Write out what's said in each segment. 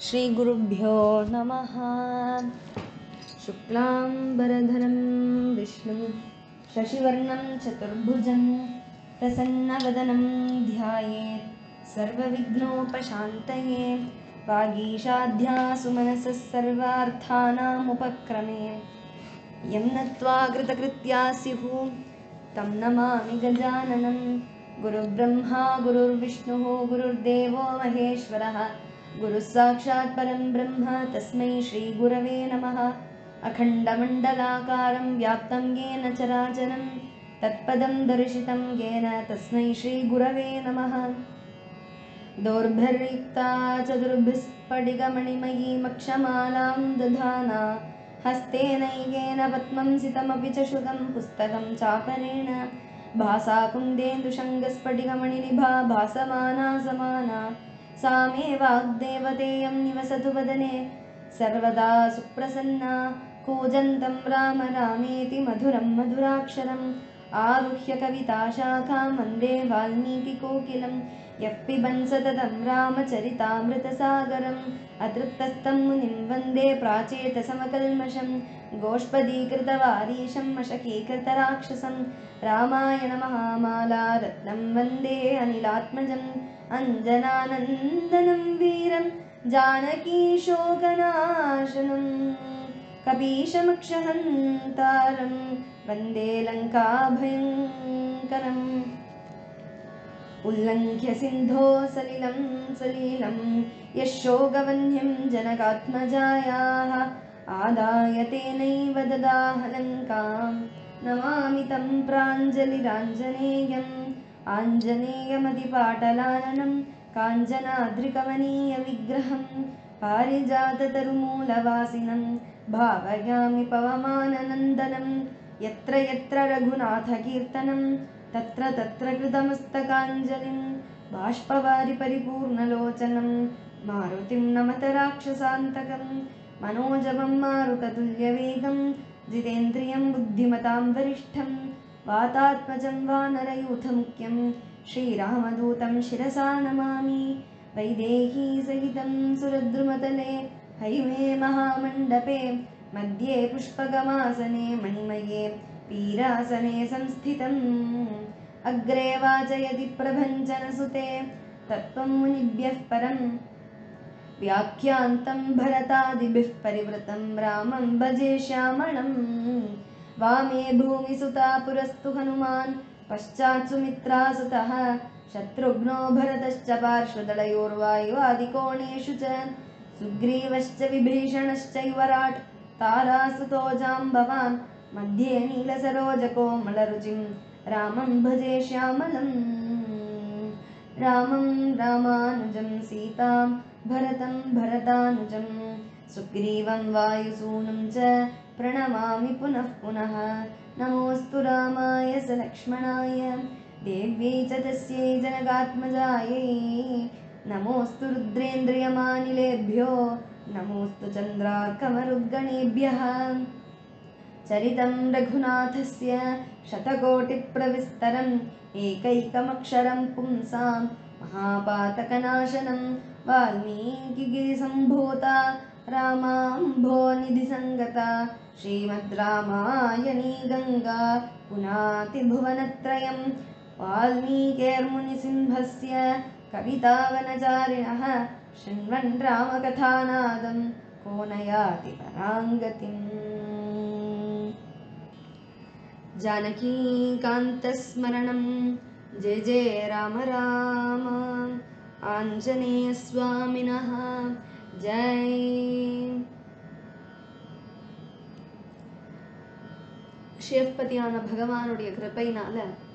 श्रीगुरुभ्यो नमः शुक्लाम्बरधरं विष्णुं शशिवर्णं चतुर्भुजं प्रसन्नवदनं ध्यायेत् सर्वविघ्नोपशान्तये वागीशाध्यासुमनसः सर्वार्थानामुपक्रमे यं नत्वा कृतकृत्या स्युः तं नमामि गजाननं गुरुब्रह्मा गुरुर्विष्णुः गुरुर्देवो महेश्वरः गुरुः साक्षात् परं ब्रह्म तस्मै श्रीगुरवे नमः अखण्डमण्डलाकारं व्याप्तं येन चराचरं तत्पदं दर्शितं येन तस्मै श्रीगुरवे नमः दोर्भिर्युक्ता चतुर्भिस्फटिकमणिमयीमक्षमालां दधाना हस्तेनैकेन पद्मं सितमपि च श्रुतं पुस्तकं चापरेण भासाकुन्देन्दुशङ्गस्फटिकमणिनिभा भासमाना समाना सा मे वाग्देवतेयं निवसतु वदने सर्वदा सुप्रसन्ना कूजन्तं राम रामेति मधुरं मधुराक्षरम् आरुह्य कविताशाखां वन्दे वाल्मीकिकोकिलं यः पिबन् सततं रामचरितामृतसागरम् अतृप्तस्तं मुनिं वन्दे प्राचेतसमकल्मषं गोष्पदीकृतवारीशं मशकीकृतराक्षसं रामायणमहामाला रत्नं वन्दे अनिलात्मजम् अञ्जनानन्दनं वीरं जानकीशोकनाशनं कपीशमक्षहन्तारं वन्दे लङ्काभयङ्करम् उल्लङ्घ्य सिन्धो सलिलं सलीलं यः शोकवह्निं जनकात्मजायाः आदाय तेनैव ददाह लङ्कां नमामि तं प्राञ्जलिराञ्जनेयम् आञ्जनेयमतिपाटलाननं काञ्चनाद्रिकमनीयविग्रहं पारिजाततरुमूलवासिनं भावयामि पवमाननन्दनं यत्र यत्र रघुनाथकीर्तनं तत्र तत्र कृतमस्तकाञ्जलिं बाष्पवारि परिपूर्णलोचनं मारुतिं नमत राक्षसान्तकं मनोजवं मारुततुल्यवेगं जितेन्द्रियं बुद्धिमतां वरिष्ठं वातात्मजं वानरयूथमुख्यं श्रीरामदूतं शिरसा नमामि वैदेहीसहितं सुरद्रुमतले हैमे महामण्डपे मध्ये पुष्पगमासने मणिमये पीरासने संस्थितम् अग्रे वाचयति प्रभञ्जनसुते तत्त्वं मुनिभ्यः परम् व्याख्यान्तं भरतादिभिः परिवृतं रामं भजे श्यामळम् वामे भूमिसुता पुरस्तु हनुमान् पश्चात् सुमित्रासुतः शत्रुघ्नो भरतश्च पार्श्वदलयोर्वायुवादिकोणेषु च सुग्रीवश्च विभीषणश्च युवराट् तारासुतो जाम्बवान् मध्ये नीलसरोजकोमलरुचिं रामं भजे श्यामलम् रामं रामानुजं सीतां भरतं भरतानुजं सुग्रीवं वायुसूनं च प्रणमामि पुनः पुनः नमोऽस्तु रामाय स लक्ष्मणाय देव्यै च तस्यै जनकात्मजायै नमोऽस्तु रुद्रेन्द्रियमानिलेभ्यो नमोऽस्तु चन्द्रार्कमरुद्गणेभ्यः चरितं रघुनाथस्य शतकोटिप्रविस्तरम् एकैकमक्षरं पुंसां महापातकनाशनं वाल्मीकिगिरिसम्भूता रामाम्भोनिधिसङ्गता श्रीमद् रामायणी गङ्गा पुनातिभुवनत्रयं वाल्मीकेर्मुनिसिंहस्य कवितावनचारिणः शृण्वन् रामकथानादं को नयाति पराङ्गतिम् जानकीकान्तस्मरणं जय जय राम राम आञ्जनेयस्वामिनः जय ஷிவபதியான பகவானுடைய கிருப்பையினால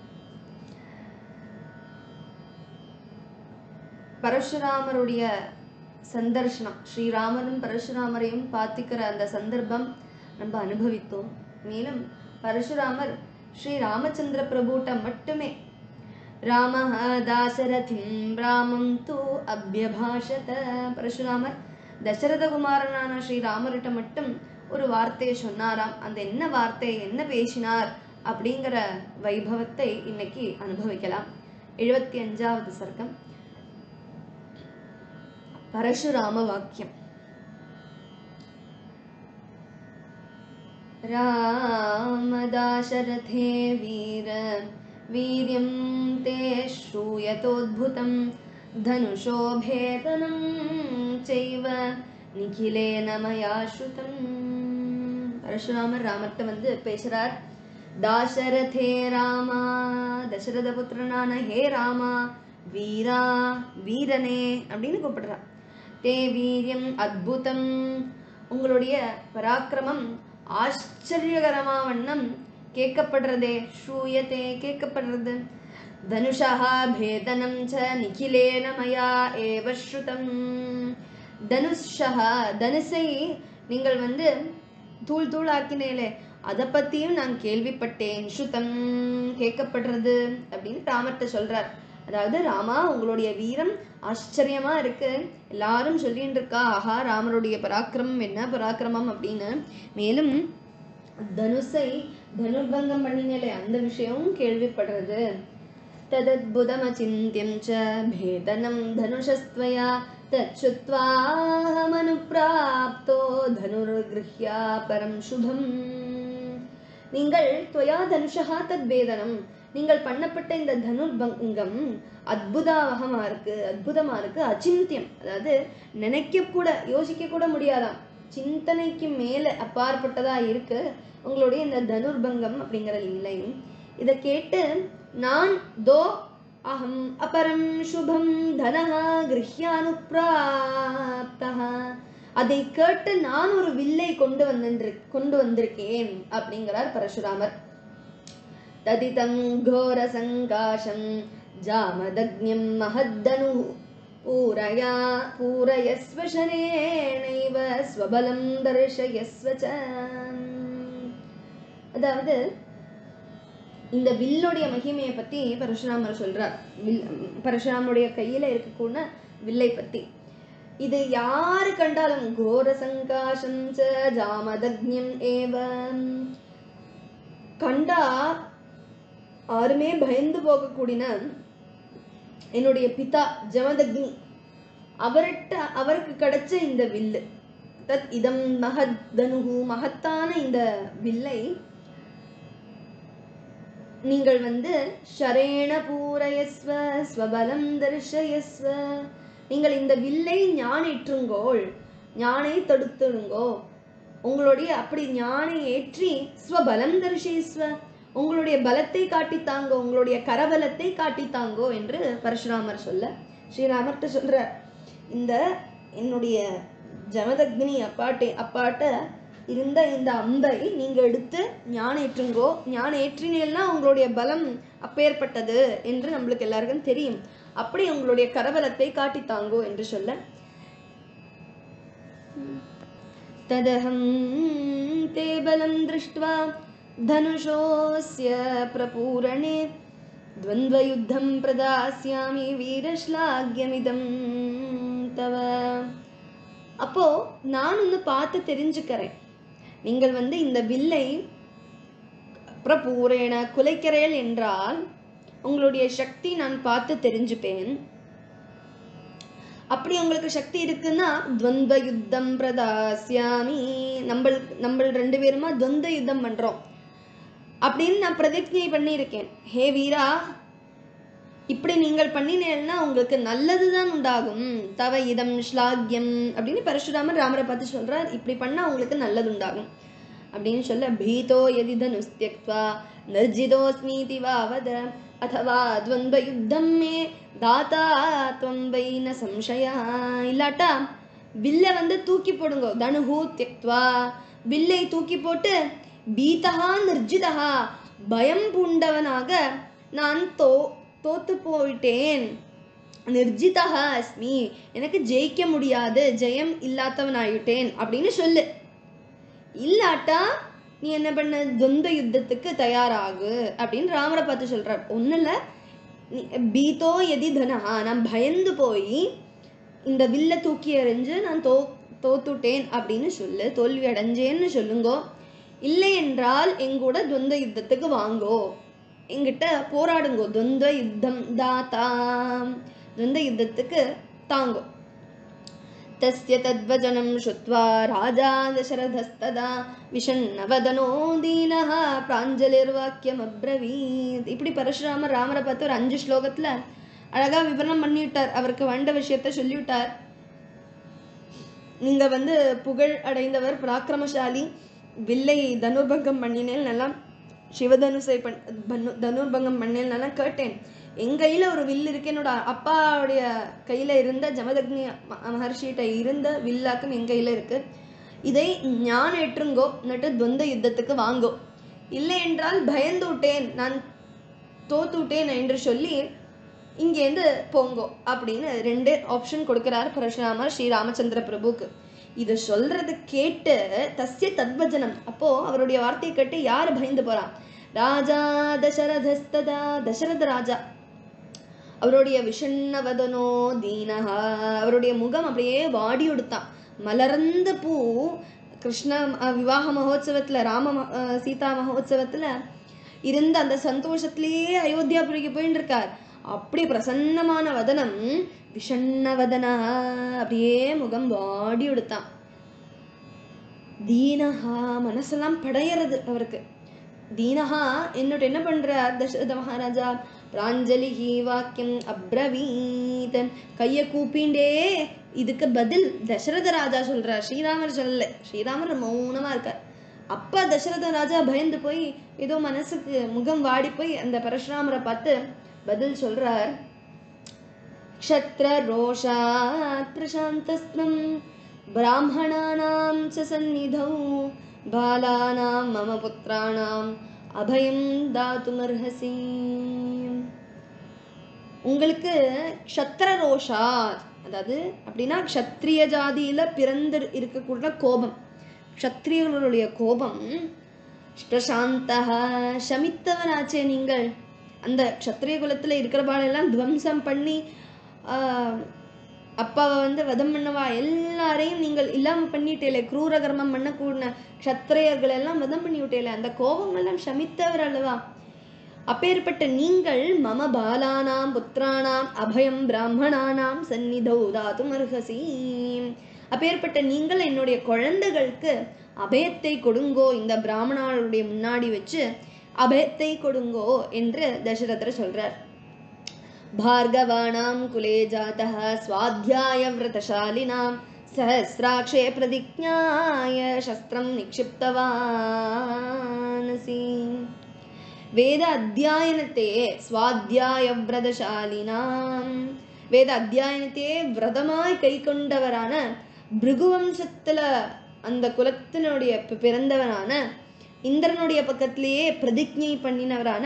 பரசுராமருடைய சந்தர்ஷனம் ஸ்ரீராமரும் பரசுராமரையும் பார்த்துக்கிற அந்த சந்தர்ப்பம் நம்ம அனுபவித்தோம் மேலும் பரசுராமர் ஸ்ரீ ராமச்சந்திர பிரபுட்ட மட்டுமே ராம தாசரதிம் ராமம் தூ அபியபாஷத பரசுராமர் தசரதகுமாரனான ஸ்ரீராமர்கிட்ட மட்டும் ஒரு வார்த்தையை சொன்னாராம் அந்த என்ன வார்த்தை என்ன பேசினார் அப்படிங்கிற வைபவத்தை இன்னைக்கு அனுபவிக்கலாம் எழுபத்தி அஞ்சாவது சர்க்கம் பரசுராம வாக்கியம் रामदाशरथे वीर वीर्यं ते श्रूयतोद्भुतं धनुषो भेदनं चैव நிகிலேன மயா ஸ்ருதம் பரசுராமர் ராமர்கிட்ட வந்து பேசுறார் தாசரதே ராமா தசரத புத்திரனான ஹே ராமா வீரா வீரனே அப்படின்னு கூப்பிடுறா தே வீரியம் அத்புதம் உங்களுடைய பராக்கிரமம் ஆச்சரியகரமா வண்ணம் கேட்கப்படுறதே ஸ்ரூயத்தே கேட்கப்படுறது தனுஷா பேதனம் ச நிகிலேன மயா ஏவ ஸ்ருதம் தனுஷா தனுசை நீங்கள் வந்து தூள் தூள் ஆக்கினேலே அதை பத்தியும் நான் கேள்விப்பட்டேன் ஸ்ருதம் கேட்கப்படுறது அப்படின்னு ராமர்கிட்ட சொல்றார் அதாவது ராமா உங்களுடைய வீரம் ஆச்சரியமா இருக்கு எல்லாரும் சொல்லிட்டு இருக்கா ஆஹா ராமருடைய பராக்கிரமம் என்ன பராக்கிரமம் அப்படின்னு மேலும் தனுசை தனுர்பங்கம் பண்ணினலே அந்த விஷயமும் கேள்விப்படுறது तदद्भुतमचिन्त्यं च भेदनं धनुषस्त्वया तच्छुत्वाहमनुप्राप्तो धनुर्गृह्या परं शुभम् நீங்கள் துவயா தனுஷா தத் வேதனம் நீங்கள் பண்ணப்பட்ட இந்த தனுர்பங்கம் அத்புதாவகமா இருக்கு அற்புதமா இருக்கு அச்சிந்தியம் அதாவது நினைக்க கூட யோசிக்க கூட முடியாதாம் சிந்தனைக்கு மேல அப்பாற்பட்டதா இருக்கு உங்களுடைய இந்த தனுர்பங்கம் அப்படிங்கிற லீலை இதை கேட்டு நான் தோ அகம் அபரம் சுபம் தனஹா கிருஹ்யானுப்ராப்தா அதை கேட்டு நான் ஒரு வில்லை கொண்டு வந்து கொண்டு வந்திருக்கேன் அப்படிங்கிறார் பரசுராமர் ததிதம் கோர சங்காஷம் ஜாமதக்ஞம் மஹத்தனு பூரயா பூரயஸ்வ சனேனைவ ஸ்வபலம் தர்ஷயஸ்வ ச அதாவது இந்த வில்லுடைய மகிமையை பத்தி பரசுராமர் சொல்றார் வில் பரசுராமருடைய கையில இருக்கக்கூடிய வில்லை பத்தி இது யாரு கண்டாலும் கோர சங்காசம் ச ஜாமதக்ஞம் ஏவ கண்டா யாருமே பயந்து போகக்கூடிய என்னுடைய பிதா ஜமதக்னி அவர்கிட்ட அவருக்கு கிடைச்ச இந்த வில்லு தத் இதம் மகத் தனுகு மகத்தான இந்த வில்லை நீங்கள் வந்து ஷரேண பூரயஸ்வ ஸ்வபலம் தர்ஷயஸ்வ நீங்கள் இந்த வில்லை ஞானேற்றுங்கோள் ஞானை தடுத்துடுங்கோ உங்களுடைய அப்படி ஞானை ஏற்றி ஸ்வபலம் தர்ஷயஸ்வ உங்களுடைய பலத்தை காட்டித்தாங்கோ உங்களுடைய கரபலத்தை காட்டித்தாங்கோ என்று பரசுராமர் சொல்ல ஸ்ரீராமர்கிட்ட சொல்ற இந்த என்னுடைய ஜமதக்னி அப்பாட்டே அப்பாட்ட இருந்த இந்த அம்பை நீங்க எடுத்து ஞானேற்றுங்கோ ஞானேற்றினேன்னா உங்களுடைய பலம் அப்பேற்பட்டது என்று நம்மளுக்கு எல்லாருக்கும் தெரியும் அப்படி உங்களுடைய கரபலத்தை காட்டித்தாங்கோ என்று சொல்ல ததகம் தே பலம் திருஷ்டுவா தனுஷோஸ்ய பிரபூரணே द्वन्द्वयुद्धं प्रदास्यामि வீரஸ்லாகியமிதம் தவ அப்போ நான் ஒன்று பார்த்து தெரிஞ்சுக்கிறேன் நீங்கள் வந்து இந்த வில்லை பிரபூரேன குலைக்கிறேன் என்றால் உங்களுடைய சக்தி நான் பார்த்து தெரிஞ்சுப்பேன் அப்படி உங்களுக்கு சக்தி இருக்குன்னா துவந்த யுத்தம் பிரதாசியாமி நம்ம நம்ம ரெண்டு பேருமா துவந்த யுத்தம் பண்றோம் அப்படின்னு நான் பிரதிஜை பண்ணியிருக்கேன் ஹே வீரா இப்படி நீங்கள் பண்ணினேன்னா உங்களுக்கு நல்லதுதான் உண்டாகும் தவ இதம் ஸ்லாகியம் அப்படின்னு பரசுராமர் ராமரை பார்த்து சொல்றார் இப்படி பண்ணா உங்களுக்கு நல்லது உண்டாகும் அப்படின்னு சொல்ல பீதோ எதி தனுஸ்தியக்வா நர்ஜிதோஸ்மீதி வாவத அதவா துவந்த யுத்தம் மே தாத்தா துவம்பை ந சம்சயா இல்லாட்டா வில்லை வந்து தூக்கி போடுங்க தனுஹூ தியக்வா வில்லை தூக்கி போட்டு பீதகா நிர்ஜிதகா பயம் பூண்டவனாக நான் தோ தோத்து போயிட்டேன் நிர்ஜிதகா அஸ்மி எனக்கு ஜெயிக்க முடியாது ஜெயம் இல்லாதவனாயிட்டேன் அப்படின்னு சொல்லு இல்லாட்டா நீ என்ன பண்ண துவந்த யுத்தத்துக்கு தயாராகு அப்படின்னு ராமரை பார்த்து சொல்றார் ஒன்றும் இல்லை நீ பீதோ எதி தனஹா நான் பயந்து போய் இந்த வில்லை தூக்கி எறிஞ்சு நான் தோ தோத்துட்டேன் அப்படின்னு சொல்லு தோல்வி அடைஞ்சேன்னு சொல்லுங்கோ இல்லை என்றால் எங்கூட துவந்த யுத்தத்துக்கு வாங்கோ எங்கிட்ட போராடுங்கோ துவந்த யுத்தம் தாத்தா துவந்த யுத்தத்துக்கு தாங்கோ तस्य तद्वचनं श्रुत्वा राजा दशरथस्तदा விஷன்னவதனோ தீனः பிராஞ்சலிர்வாக்கியமப்ரவீத் இப்படி பரசுராமர் ராமரை பார்த்து ஒரு அஞ்சு ஸ்லோகத்துல அழகா விவரணம் பண்ணிவிட்டார் அவருக்கு வந்த விஷயத்த சொல்லிவிட்டார் நீங்க வந்து புகழ் அடைந்தவர் பராக்கிரமசாலி வில்லை தனுர்பங்கம் பண்ணினேன் நல்லா சிவதனுசை பண் பன்னு தனுர்பங்கம் பண்ணேன் நல்லா கேட்டேன் என் கையில ஒரு வில் இருக்கு என்னோட அப்பாவுடைய கையில இருந்த ஜமதக்னி ம- மகர்ஷிகிட்ட இருந்த வில்லாக்கும் என் கையில இருக்கு இதை ஞான் ஏற்றுங்கோ நட்டு துவந்த யுத்தத்துக்கு வாங்கோ இல்லை என்றால் பயந்து விட்டேன் நான் தோத்து விட்டேன் என்று சொல்லி இங்கேருந்து போங்கோ அப்படின்னு ரெண்டு ஆப்ஷன் கொடுக்கிறார் பரசுராமர் ஸ்ரீ ராமச்சந்திர பிரபுக்கு இது சொல்றது கேட்டு தஸ்ய தத்வஜனம் அப்போ அவருடைய வார்த்தையை கேட்டு யார் பயந்து போறான் ராஜா தசரதஸ்ததா தசரத ராஜா அவருடைய விஷண்ணவதனோ தீனஹா அவருடைய முகம் அப்படியே வாடி உடுத்தான் மலர்ந்த பூ கிருஷ்ண அஹ், விவாக மகோத்சவத்துல ராம ம- அஹ், சீதா மகோத்சவத்துல இருந்த அந்த சந்தோஷத்திலேயே அயோத்தியாபுரிக்கு போயின்னு இருக்கார் அப்படி பிரசன்னமான வதனம் விஷண்ண வதனா அப்படியே முகம் வாடி உடுத்தான் தீனஹா மனசெல்லாம் படையறது அவருக்கு தீனஹா என்னோட என்ன பண்றார் தசரத மகாராஜா பிராஞ்சலிஹி வாக்கியம் அப்ரவீத் கைய கூப்பிண்டே இதுக்கு பதில் தசரத ராஜா சொல்றார் ஸ்ரீராமர் சொல்லல ஸ்ரீராமர் மௌனமா இருக்கார் அப்பா தசரத ராஜா பயந்து போய் ஏதோ மனசுக்கு முகம் வாடி போய் அந்த பரசுராமரை பார்த்து பதில் சொல்றார் क्षत्ररोषात् प्रशान्तस्त्वं ब्राह्मणानां च सन्निधौ बालानां मम पुत्राणाम् அபயம் தாத்துமர்ஹசி உங்களுக்கு க்ஷத்ர ரோஷாத் அதாவது அப்படின்னா க்ஷத்ரிய ஜாதியில பிறந்து இருக்கக்கூடிய கோபம் க்ஷத்ரியர்களுடைய கோபம் பிரசாந்தா சமித்தவனாச்சே நீங்கள் அந்த க்ஷத்ரிய குலத்துல இருக்கிறவாளெல்லாம் துவம்சம் பண்ணி ஆஹ், அப்பாவை வந்து வதம் பண்ணவா எல்லாரையும் நீங்கள் இல்லாம பண்ணிட்டேலே குரூர கர்மம் பண்ணக்கூட க்ஷத்ரியர்கள் எல்லாம் வதம் பண்ணி விட்டேலே அந்த கோபம் எல்லாம் சமித்தவர் அல்லவா அப்பேற்பட்ட நீங்கள் மம பாலானாம் புத்திரானாம் அபயம் பிராமணானாம் சந்நிதௌ தாத்தும் அர்ஹசி அப்பேற்பட்ட நீங்கள் என்னுடைய குழந்தைகளுக்கு அபயத்தை கொடுங்கோ இந்த பிராமணர்களுடைய முன்னாடி வச்சு அபயத்தை கொடுங்கோ என்று தசரதர் சொல்றார் भार्गवाणां कुले जातः स्वाध्यायव्रतशालिनां सहस्राक्षे प्रतिज्ञाय शस्त्रं निक्षिप्तवानसि வேத அத்தியாயனத்தே சுவாத்தியாயவிரதசாலினாம் வேத அத்தியாயனத்தையே விரதமாய் கை கொண்டவரான பிருகுவம்சத்துல அந்த குலத்தினுடைய பி- பிறந்தவனான இந்திரனுடைய பக்கத்திலேயே பிரதிஜை பண்ணினவரான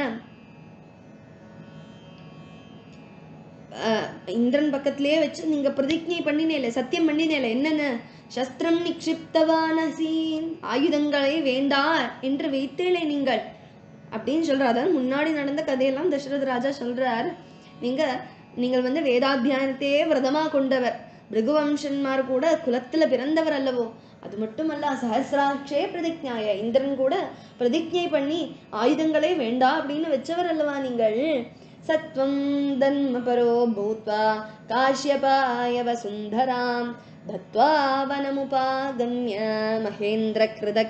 அஹ், இந்திரன் பக்கத்திலேயே வச்சு நீங்க பிரதிஜை பண்ணினேல சத்தியம் பண்ணினேல என்னென்ன சஸ்திரம் நிக்ஷிப்தவானசி ஆயுதங்களை வேண்டா என்று வைத்தேலே நீங்கள் அப்படின்னு சொல்றார் அதாவது முன்னாடி நடந்த கதையெல்லாம் தசரத ராஜா சொல்றார் நீங்க நீங்கள் வந்து வேதாத்தியானத்தையே விரதமா கொண்டவர் பிருகுவம்சன்மார் கூட குலத்துல பிறந்தவர் அல்லவோ அது மட்டுமல்ல சஹசிராட்சே பிரதிஜ்ஞாய இந்திரன் கூட பிரதிஜை பண்ணி ஆயுதங்களே வேண்டா அப்படின்னு வச்சவர் அல்லவா நீங்கள் சத்வம் தன்ம பரோ பூத்வா காஷ்யபாய வசுந்தராம் தத்வா வனமுபாகம்ய மகேந்திர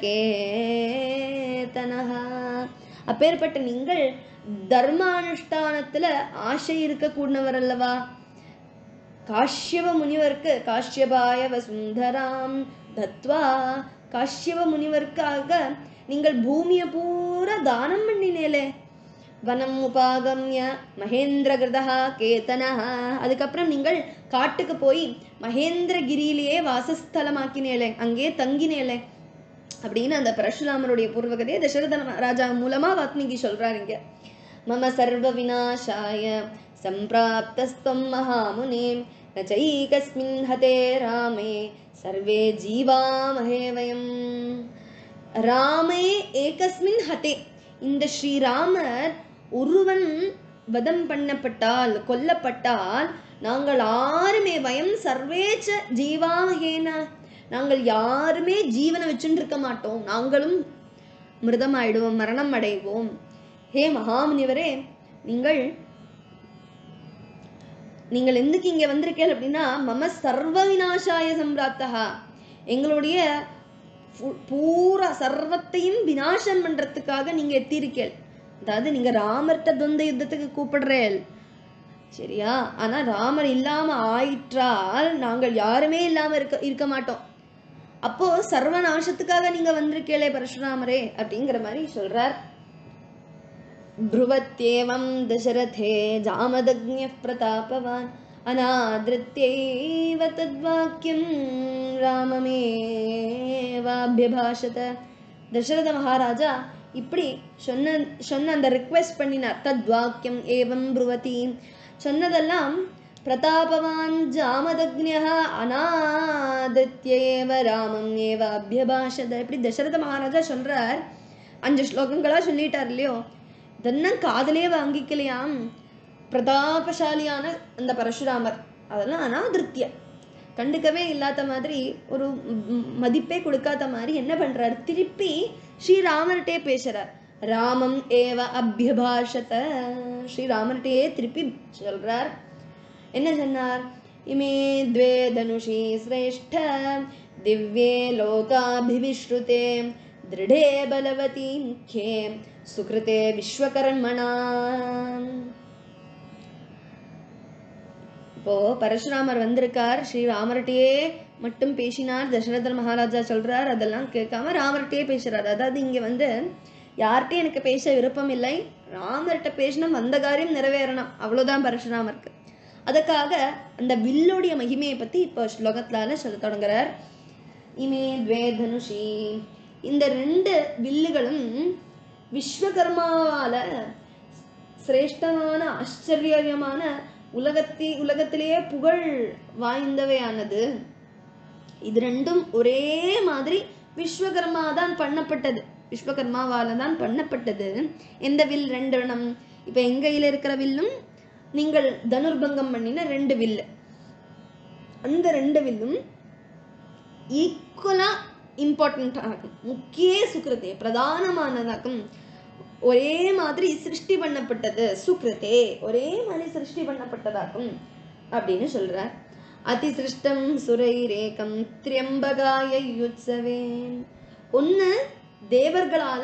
கிருதகேதனஹ அப்பேற்பட்ட நீங்கள் தர்மானுஷ்டானத்துல ஆசை இருக்க கூடினவர் அல்லவா காஷ்யப முனிவருக்கு காஷ்யபாய வசுந்தராம் தத்வா காஷ்யப முனிவருக்காக நீங்கள் பூமியை பூரா தானம் பண்ணினேலே வனம் உபாகம்ய மகேந்திர கிருதா கேதனஹ அதுக்கப்புறம் நீங்கள் காட்டுக்கு போய் மகேந்திரகிரியிலேயே வாசஸ்தலமாக்கினேலே அங்கே தங்கினேலே அப்படின்னு அந்த பரசுராமருடைய பூர்வகதையை தசரத ராஜா மூலமா வாத்மீகி சொல்றாரு இங்க மம சர்வ விநாசாய சம்பிராப்தஸ்தம் மகாமுனே ந சைகஸ்மின் ஹதே ராமே சர்வே ஜீவாமஹே வயம் ராமே ஏகஸ்மின் ஹதே இந்த ஸ்ரீராமர் ஒருவன் வதம் பண்ணப்பட்டால் கொல்லப்பட்டால் நாங்கள் ஆறுமே வயம் சர்வேச்ச ஜீவாஹேன நாங்கள் யாருமே ஜீவனை வச்சுட்டு இருக்க மாட்டோம் நாங்களும் மிருதம் ஆயிடுவோம் மரணம் அடைவோம் ஹே மகாமுனிவரே நீங்கள் நீங்கள் எந்துக்கு இங்க வந்திருக்கேள் அப்படின்னா மம சர்வ விநாசாய சம்பிராப்தகா எங்களுடைய ஃபு- பூரா சர்வத்தையும் விநாசம் பண்றதுக்காக நீங்க எத்திருக்கேள் அதாவது நீங்க ராமர்கிட்ட துவந்த யுத்தத்துக்கு கூப்பிடுறேள் சரியா ஆனா ராமர் இல்லாம ஆயிற்றால் நாங்கள் யாருமே இல்லாம இருக்க இருக்க மாட்டோம் அப்போ சர்வநாசத்துக்காக நீங்க வந்திருக்கேளே பரசுராமரே அப்படிங்கிற மாதிரி சொல்றார் ब्रुवत्येवं दशरथे जामदग्न्यः प्रतापवान् अनादृत्यैव तद्वाक्यं ராமமேவாபியபாஷத தசரத மகாராஜா இப்படி சொன்ன சொன்ன அந்த ரிக்வெஸ்ட் பண்ணினார் தத்வாக்கியம் ஏவம் ப்ருவதி சொன்னதெல்லாம் பிரதாபவான் ஜாமதக்ஞः அநாதித்யேவ ராமம் ஏவ அபியபாஷத இப்படி தசரத மகாராஜா சொல்றார் அஞ்சு ஸ்லோகங்களா சொல்லிட்டார் இல்லையோ இதெல்லாம் காதலே வாங்கிக்கலையாம் பிரதாபசாலியான அந்த பரசுராமர் அதெல்லாம் அனாதிருத்திய கண்டுக்கவே இல்லாத மாதிரி ஒரு ம், மதிப்பே கொடுக்காத மாதிரி என்ன பண்றார் திருப்பி ஸ்ரீராமர்கிட்டே பேசுறார் ராமம் ஏவ அபியபாஷத ஸ்ரீராமர்கிட்டயே திருப்பி சொல்றார் என்ன சொன்னார் இமே द्वे धनुषी श्रेष्ठ दिव्ये लोकाभिविश्रुते दृढे बलवती खे सुकृते विश्वकर्मणा இப்போ பரசுராமர் வந்திருக்கார் ஸ்ரீ ராமர்கிட்டயே மட்டும் பேசினார் தசரதர் மகாராஜா சொல்றார் அதெல்லாம் கேட்காம ராமர்கிட்டயே பேசுறார் அதாவது இங்க வந்து யார்கிட்டயும் எனக்கு பேச விருப்பம் இல்லை ராமர்கிட்ட பேசினா வந்த காரியம் நிறைவேறணும் அவ்வளவுதான் பரசுராமருக்கு அதுக்காக அந்த வில்லுடைய மகிமையை பத்தி இப்போ ஸ்லோகத்திலால சொல்ல தொடங்குறார் இமே துவே தனுஷி இந்த ரெண்டு வில்லுகளும் விஸ்வகர்மாவால சிரேஷ்டமான ஆச்சரியமான உலகத்தி உலகத்திலேயே புகழ் வாய்ந்தவையானது இது ரெண்டும் ஒரே மாதிரி விஸ்வகர்மா தான் பண்ணப்பட்டது விஸ்வகர்மாவால தான் பண்ணப்பட்டது எந்த வில் ரெண்டு வேணும் இப்ப எங்க கையில இருக்கிற வில்லும் நீங்கள் தனுர்பங்கம் பண்ணின ரெண்டு வில்லு அந்த ரெண்டு வில்லும் ஈக்குவலா இம்பார்ட்டன்ட் ஆகும் முக்கிய சுக்கிரதே பிரதானமானதாகும் ஒரே மாதிரி சிருஷ்டி பண்ணப்பட்டது சுக்ரதே ஒரே மாதிரி சிருஷ்டி பண்ணப்பட்டதாகும் அப்படின்னு சொல்றார் அதிசிருஷ்டம் சுரைரேகம் திரியம்பகாய யுத்சவே ஒன்னு தேவர்களால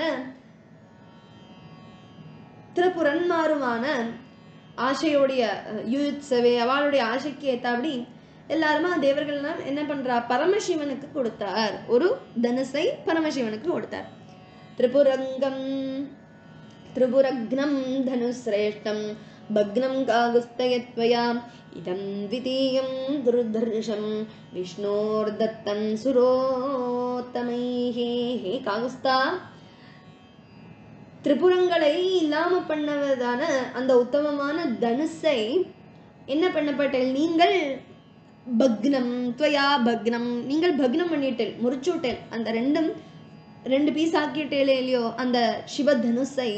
திரிபுரன்மாருமான ஆசையோடைய அஹ், யுயுத்சவே அவளுடைய ஆசைக்கு ஏத்தாப்படி எல்லாருமா தேவர்கள்லாம் என்ன பண்றா பரமசிவனுக்கு கொடுத்தார் ஒரு தனுசை பரமசிவனுக்கு கொடுத்தார் திரிபுரங்கம் त्रिपुरघ्नं धनुश्रेष्ठं भग्नं कागुस्तयत्वया इदं द्वितीयं दुर्धर्षं विष्णोर्दत्तं सुरोत्तமைः ஹே காகுஸ்தா திரிபுரங்களை இல்லாம பண்ணவதான அந்த உத்தமமான தனுஷை என்ன பண்ணப்பட்டீர்கள் நீங்கள் பக்னம் துவயா பக்னம் நீங்கள் பக்னம் பண்ணிட்டேன் முறிச்சுட்டேன் அந்த ரெண்டும் ரெண்டு பீஸ் ஆக்கிட்டேலே இல்லையோ அந்த சிவ தனுஷை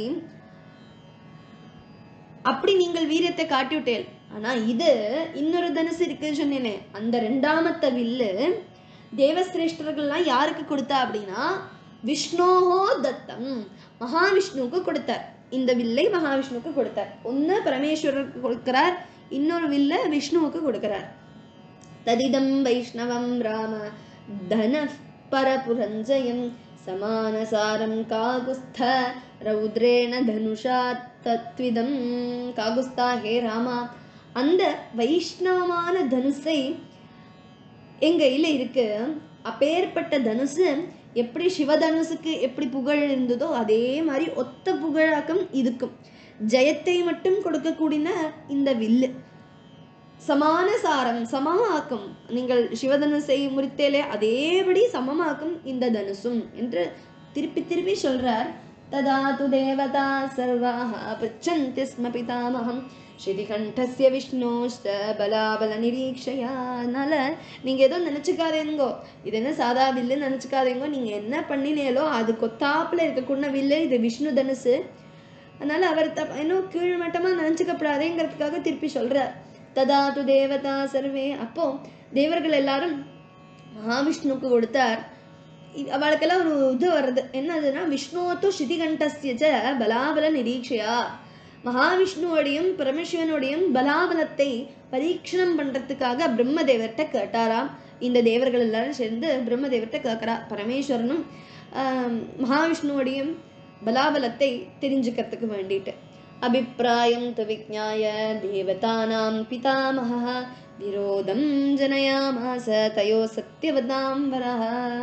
அப்படி நீங்கள் வீரியத்தை காட்டிவிட்டேல் ஆனா இது இன்னொரு தனுசு இருக்கு சொன்னேனே அந்த ரெண்டாமத்த வில்லு தேவசிரேஷ்டர்கள்லாம் யாருக்கு கொடுத்தா அப்படின்னா விஷ்ணோஹோ தத்தம் மகாவிஷ்ணுவுக்கு கொடுத்தார் இந்த வில்லை மகாவிஷ்ணுவுக்கு கொடுத்தார் ஒன்னு பரமேஸ்வரருக்கு கொடுக்கிறார் இன்னொரு வில்ல விஷ்ணுவுக்கு கொடுக்கிறார் ததிதம் வைஷ்ணவம் ராம தன பரபுரஞ்சயம் சமானசாரம் காகுஸ்த ரௌத்ரேண தனுஷா தத்விதம் காகுஸ்தா ஹே ராமா அந்த வைஷ்ணவமான தனுஷை எங்க கையில இருக்கு அப்பேற்பட்ட தனுசு எப்படி சிவதனுசுக்கு எப்படி புகழ் இருந்ததோ அதே மாதிரி ஒத்த புகழாக்கம் இதுக்கும் ஜெயத்தை மட்டும் கொடுக்கக்கூடிய இந்த வில்லு சமான சாரம் சமமாக்கும் நீங்கள் சிவதனுசை முறித்தேலே அதேபடி சமமாக்கும் இந்த தனுசும் என்று திருப்பி திருப்பி சொல்றார் ததா து தேவதா சர்வாக பச்சந்தி ஸ்ம பிதாமகம் ஸ்ரீகண்டஸ்ய விஷ்ணோஷ்ட பலாபல நிரீக்ஷயா அதனால நீங்க ஏதோ நினைச்சுக்காதேங்கோ இது என்ன சாதா வில்லு நினைச்சுக்காதேங்கோ நீங்க என்ன பண்ணினேலோ அது கொத்தாப்புல இருக்கக்கூடிய வில்லு இது விஷ்ணு தனுசு அதனால அவர் தப் இன்னும் கீழ்மட்டமா நினைச்சுக்கப்படாதேங்கிறதுக்காக திருப்பி சொல்றார் ததா து தேவதா சர்வே அப்போ தேவர்கள் எல்லாரும் மகாவிஷ்ணுக்கு கொடுத்தார் இ- அவளுக்கெல்லாம் ஒரு இது வருது என்னதுன்னா விஷ்ணுவத்தோ ஸ்ருதிகண்டஸ்ய ச பலாபல நிரீக்ஷையா மகாவிஷ்ணுவோடையும் பரமசிவனுடையும் பலாபலத்தை பரீட்சணம் பண்றதுக்காக பிரம்மதேவர்கிட்ட கேட்டாராம் இந்த தேவர்கள் எல்லாரும் சேர்ந்து பிரம்மதேவர்கிட்ட கேட்கறா பரமேஸ்வரனும் ஆஹ், மகாவிஷ்ணுவோடையும் பலாபலத்தை தெரிஞ்சுக்கிறதுக்கு வேண்டிட்டு அபிப்பிராயம் து விஜ்ஞாய தேவதானாம் பிதாமகः விரோதம் ஜனயாமாச தயோ சத்யவதாம்பரः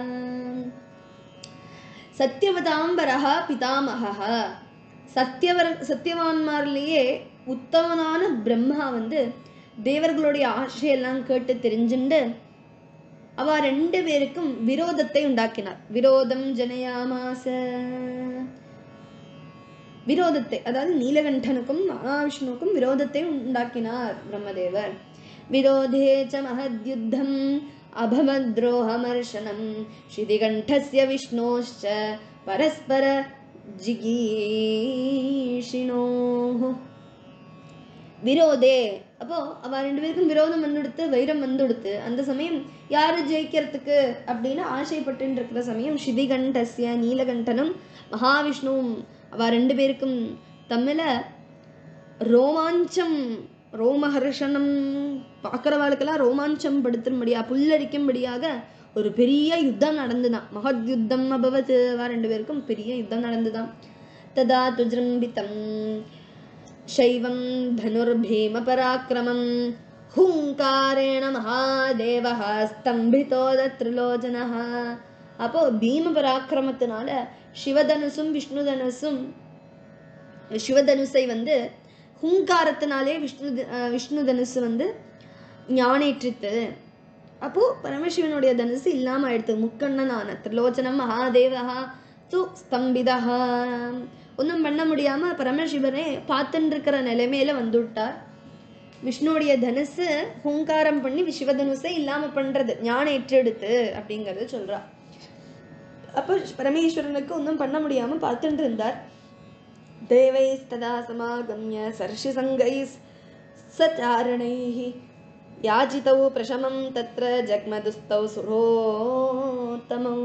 சத்யவதாம்பரः பிதாமகः சத்தியவர் சத்தியவான்மார்லேயே உத்தமனான பிரம்மா வந்து தேவர்களுடைய ஆசையெல்லாம் கேட்டு தெரிஞ்சுண்டு அவ ரெண்டு பேருக்கும் விரோதத்தை உண்டாக்கினார் விரோதம் ஜனயாமாச விரோதத்தை அதாவது நீலகண்டனுக்கும் மகாவிஷ்ணுவுக்கும் விரோதத்தை உண்டாக்கினார் பிரம்மதேவர் விரோதே ச மகத்யுத்தம் அபவத்ரோஹமர்ஷனம் ஸ்ருதிகண்டஸ்ய விஷ்ணோश्च பரஸ்பர ஜிகீஷினோः விரோதே அப்போ அவ ரெண்டு பேருக்கும் விரோதம் வந்துடுத்து வைரம் வந்துடுத்து அந்த சமயம் யாரு ஜெயிக்கிறதுக்கு அப்படின்னு ஆசைப்பட்டு இருக்கிற சமயம் ஸ்ருதிகண்டஸ்ய நீலகண்டனும் மகாவிஷ்ணுவும் அவ ரெண்டு பேருக்கும் தம்மில ரோமாஞ்சம் ரோமஹர்ஷனம் பார்க்குறவாளுக்கெல்லாம் ரோமாஞ்சம் படுத்தும்படியா புல்லரிக்கும்படியாக ஒரு பெரிய யுத்தம் நடந்துதான் மகத் யுத்தம் அபவத் அவ ரெண்டு பேருக்கும் பெரிய யுத்தம் நடந்துதான் ததா துஜ்ரம்பிதம் शैवं धनुर्भीमपराक्रमं हुङ्कारेण महादेवः स्तम्भितो त्रिलोचनः அப்போ பீம பராக்கிரமத்தினால சிவதனுசும் விஷ்ணு தனுசும் சிவதனுசை வந்து ஹுங்காரத்தினாலே விஷ்ணு த- அஹ் விஷ்ணு தனுசு வந்து ஞானேற்றித்து அப்போ பரமசிவனுடைய தனுசு இல்லாம ஆயிடுத்து முக்கண்ணனான திரிலோச்சனம் மகாதேவா து ஸ்தம்பிதா ஒன்றும் பண்ண முடியாம பரமசிவனே பார்த்துட்டு இருக்கிற நிலைமையில வந்துவிட்டார் விஷ்ணுவுடைய தனுசு ஹுங்காரம் பண்ணி சிவதனுசை இல்லாம பண்றது ஞான ஏற்றெடுத்து அப்படிங்கறது சொல்றா அப்போ பரமேஸ்வரனுக்கு ஒன்றும் பண்ண முடியாம பார்த்துட்டு இருந்தார் தேவைஸ்ததா சமாகம்ய சர்ஷி சங்கைஸ் சச்சாரணைः யாச்சிதௌ பிரசமம் தத்ர ஜக்மதுஸ்தௌ சுரோத்தமௌ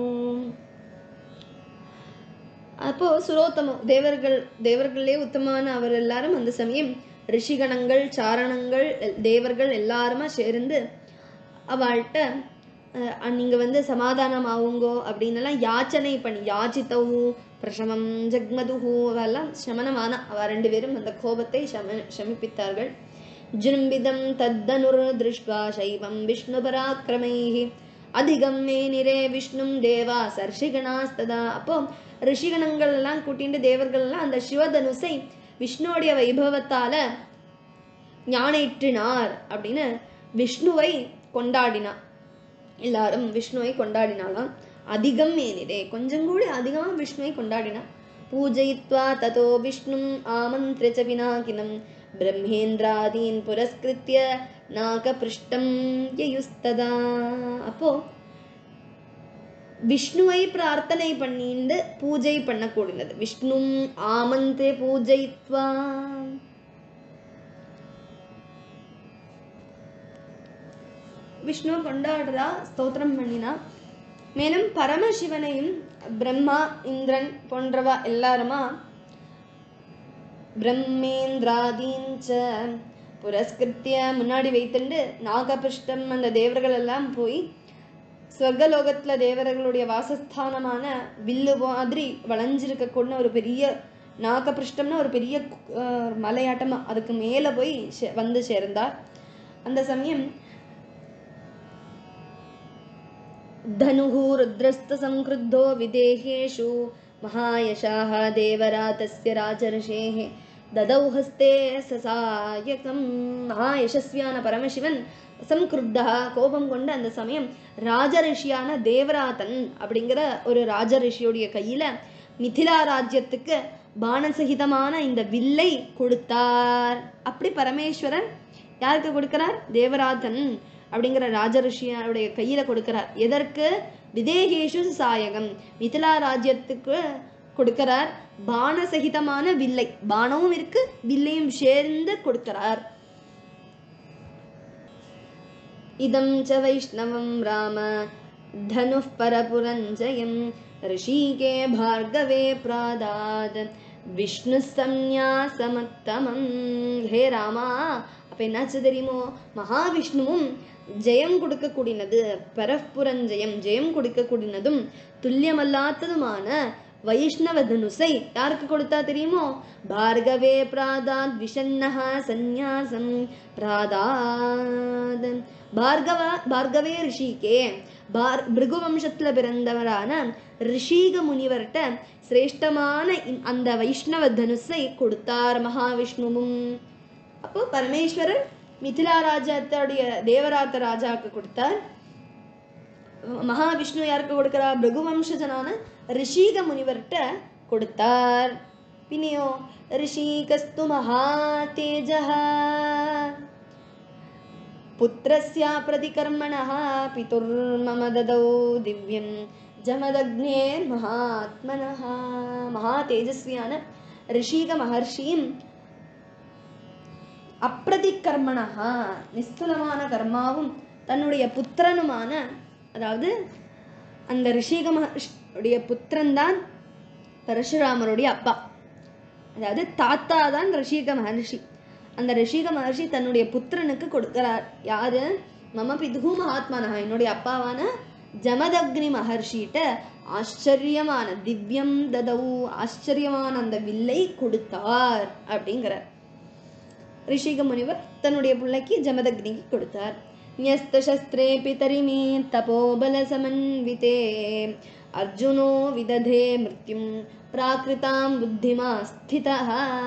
அப்போ சுரோத்தமம் தேவர்கள் தேவர்களே உத்தமான அவர் எல்லாரும் அந்த சமயம் ரிஷிகணங்கள் சாரணங்கள் எல்- தேவர்கள் எல்லாருமா சேர்ந்து அவள்கிட்ட அஹ், நீங்க வந்து சமாதானம் ஆவுங்கோ அப்படின்னெல்லாம் யாச்சனை பண்ணி யாச்சித்தவு பிரசமம் ஜக்மதுஹு அவெல்லாம் சமனமான அவ ரெண்டு பேரும் அந்த கோபத்தை சம சமிப்பித்தார்கள் ஜிரும்பிதம் தத்தனுர் திருஷ்வா சைவம் விஷ்ணு பராக்கிரமைः அதிகம் மே நிரே விஷ்ணும் தேவா சர்ஷிகணாஸ்ததா அப்போ ரிஷிகணங்கள் எல்லாம் கூட்டிட்டு தேவர்கள் எல்லாம் அந்த சிவதனுசை விஷ்ணுவுடைய வைபவத்தால ஞானேற்றினார் அப்படின்னு விஷ்ணுவை கொண்டாடினா எல்லாரும் விஷ்ணுவை கொண்டாடினாலாம் அதிகம் ஏனிடே கொஞ்சம் கூட அதிகமாக விஷ்ணுவை கொண்டாடினா பூஜயித்வா ததோ விஷ்ணும் ஆமந்திர ச பினாகினம் பிரம்மேந்திராதீன் புரஸ்கிருத்ய நாகபிருஷ்டம் யயுஸ்ததா அப்போ விஷ்ணுவை பிரார்த்தனை பண்ணிண்டு பூஜை பண்ணக்கூடியது விஷ்ணும் ஆமந்திர பூஜயித்வா விஷ்ணு கொண்டாடுறா ஸ்தோத்திரம் பண்ணினா மேலும் பரமசிவனையும் பிரம்மா இந்திரன் போன்றவா எல்லாருமா பிரம்மேந்திராதீஞ்ச புரஸ்கிருத்திய முன்னாடி வைத்துண்டு நாகபிருஷ்டம் அந்த தேவர்கள் எல்லாம் போய் சொர்க்கலோகத்துல தேவர்களுடைய வாசஸ்தானமான வில்லு மாதிரி வளைஞ்சிருக்க கொண்ட ஒரு பெரிய நாகபிருஷ்டம்னா ஒரு பெரிய அஹ், மலையாட்டமா அதுக்கு மேல போய் சே- வந்து சேர்ந்தார் அந்த சமயம் धनुः रुद्रस्तसंक्रुद्धो विदेहेषु महायशाः देवरातस्य राजर्षेः ददौ हस्ते சசாயகம் மகாயசஸ்வியான பரமசிவன் சம்கிருத்தா கோபம் கொண்ட அந்த சமயம் ராஜரிஷியான தேவராதன் அப்படிங்கிற ஒரு ராஜரிஷியுடைய கையில மிதிலா ராஜ்யத்துக்கு பானசகிதமான இந்த வில்லை கொடுத்தார் அப்படி பரமேஸ்வரன் யாருக்கு கொடுக்கிறார் தேவராதன் அப்படிங்கிற ராஜரிஷியோடைய கையில கொடுக்கிறார் எதற்கு விதேகேஷு சாயகம் மிதிலா ராஜ்யத்துக்கு கொடுக்கிறார் பானசகிதமான வில்லை பானமும் இருக்கு வில்லையும் சேர்ந்து கொடுக்கிறார் இதம் ச வைஷ்ணவம் ராம धनुः परपुरञ्जयं ऋषिके भार्गवे प्रादात् விஷ்ணு சந்நியாசமத்தமம் ஹே ராமா அப்ப என்னாச்சு தெரியுமோ மகாவிஷ்ணுவும் ஜெயம் கொடுக்கக்கூடியனது பரப்புரஞ்செயம் ஜெயம் கொடுக்கக்கூடியனதும் துல்லியமல்லாத்ததுமான வைஷ்ணவ தனுசை யாருக்கு கொடுத்தா தெரியுமோ பார்கவே பிராதாத் விஷன்னஹா சந்நியாசம் பிராதாத் பார்கவ பார்கவே ரிஷிகே பார் பிருகு வம்சத்துல பிறந்தவரான ரிஷிக முனிவர்கிட்ட சிரேஷ்டமான இந்- அந்த வைஷ்ணவ தனுசை கொடுத்தார் மகாவிஷ்ணுவும் அப்போ பரமேஸ்வரர் மிथिला ராஜாத்தோடைய தேவராத்த ராஜாவுக்கு கொடுத்தார் மகாவிஷ்ணு யாருக்கு கொடுக்கிறா பிருகுவம்சஜனான ரிஷிக முனிவர்கிட்ட கொடுத்தார் பின்னையோ ரிஷிகஸ்து மகா தேஜஹா पुत्रस्य प्रतिकर्मणः पितुर्मम ददौ दिव्यं ஜமதக்னேர்மகாத்மனः மகா தேஜஸ்வியான ரிஷிக மகர்ஷியும் அப்பிரதிகர்மணா நிஸ்துலமான கர்மாவும் தன்னுடைய புத்திரனுமான அதாவது அந்த ரிஷிக மகர்ஷியுடைய புத்திரன் தான் பரசுராமருடைய அப்பா அதாவது தாத்தா தான் ரிஷிக மகர்ஷி அந்த ரிஷிக மகர்ஷி தன்னுடைய புத்திரனுக்கு கொடுக்கிறார் யாரு மம பிதுகு மகாத்மனா என்னுடைய அப்பாவான ஜமதக்னி மகர்ஷிட்ட ஆச்சரியமான திவ்யம் ததவு ஆச்சரியமான அந்த வில்லை கொடுத்தார் அப்படிங்கிறார் ரிஷிக முனிவர் தன்னுடைய பிள்ளைக்கு ஜமதக்னிக்கு கொடுத்தார் न्यस्तशस्त्रे पितरिमे तपोबलसमन्विते अर्जुनो विदधे मृत्युं प्राकृतां बुद्धिमा स्थितः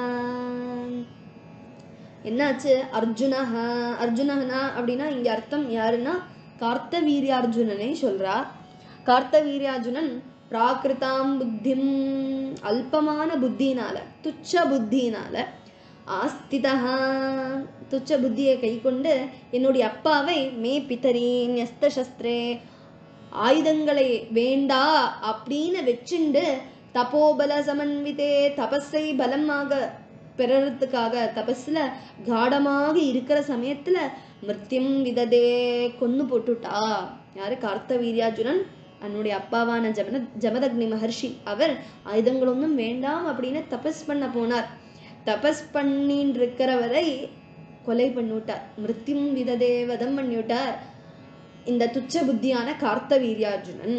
என்னாச்சு அர்ஜுனஹா அர்ஜுனஹனா அப்படின்னா இங்க அர்த்தம் யாருன்னா கார்த்த வீரியார்ஜுனனை சொல்றா கார்த்த வீரியார்ஜுனன் பிராகிருதாம் புத்திம் அல்பமான புத்தினால துச்ச புத்தினால ஆஸ்திதா துச்ச புத்தியை கை கொண்டு என்னுடைய அப்பாவை மே பித்தரி ஞஸ்த சஸ்திரே ஆயுதங்களை வேண்டா அப்படின்னு வச்சுண்டு தபோபல சமன்விதே தபஸை பலமாக பெறறதுக்காக தபஸ்ல காடமாக இருக்கிற சமயத்துல மிருத்யம் விததே கொன்னு போட்டுட்டா யாரு கார்த்த வீரியார்ஜுனன் தன்னுடைய அப்பாவான ஜமன ஜமதக்னி மகர்ஷி அவர் ஆயுதங்களொன்னும் வேண்டாம் அப்படின்னு தபஸ் பண்ண போனார் தபஸ் பண்ணின்னு இருக்கிறவரை கொலை பண்ணிவிட்டார் மிருத்யும் விததே வதம் பண்ணிவிட்டார் இந்த துச்ச புத்தியான கார்த்த வீரியார்ஜுனன்